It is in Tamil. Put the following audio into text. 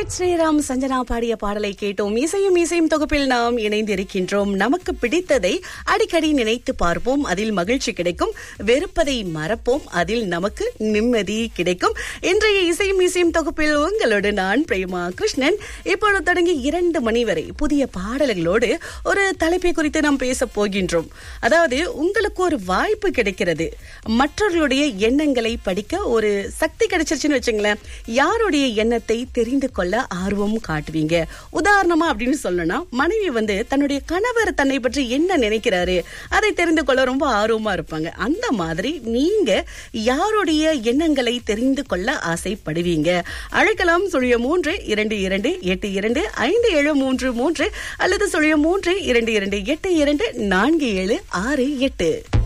விவேக் ஸ்ரீராம் சஞ்சனா பாடிய பாடலை கேட்டோம் இசையும் இசையும் தொகுப்பில் நாம் இணைந்திருக்கின்றோம் நமக்கு பிடித்ததை அடிக்கடி நினைத்து பார்ப்போம் அதில் மகிழ்ச்சி கிடைக்கும் வெறுப்பதை மறப்போம் அதில் நமக்கு நிம்மதி கிடைக்கும் இன்றைய இசையும் இசையும் தொகுப்பில் உங்களோடு நான் பிரேமா கிருஷ்ணன் இப்பொழுது தொடங்கி இரண்டு மணி வரை புதிய பாடல்களோடு ஒரு தலைப்பை குறித்து நாம் பேச போகின்றோம் அதாவது உங்களுக்கு ஒரு வாய்ப்பு கிடைக்கிறது மற்றவர்களுடைய எண்ணங்களை படிக்க ஒரு சக்தி கிடைச்சிருச்சுன்னு வச்சுங்களேன் யாருடைய எண்ணத்தை தெரிந்து கொள்ள ஆர்வம் காட்டுவீங்க உதாரணமா அப்படின்னு சொல்லணும்னா மனைவி வந்து தன்னுடைய கணவர் தன்னை பற்றி என்ன நினைக்கிறாரு அதை தெரிந்து கொள்ள ரொம்ப ஆர்வமா இருப்பாங்க அந்த மாதிரி நீங்க யாருடைய எண்ணங்களை தெரிந்து கொள்ள ஆசைப்படுவீங்க அழைக்கலாம் சுழிய மூன்று இரண்டு இரண்டு எட்டு இரண்டு ஐந்து ஏழு மூன்று மூன்று அல்லது சுழிய மூன்று இரண்டு இரண்டு எட்டு இரண்டு நான்கு ஏழு ஆறு எட்டு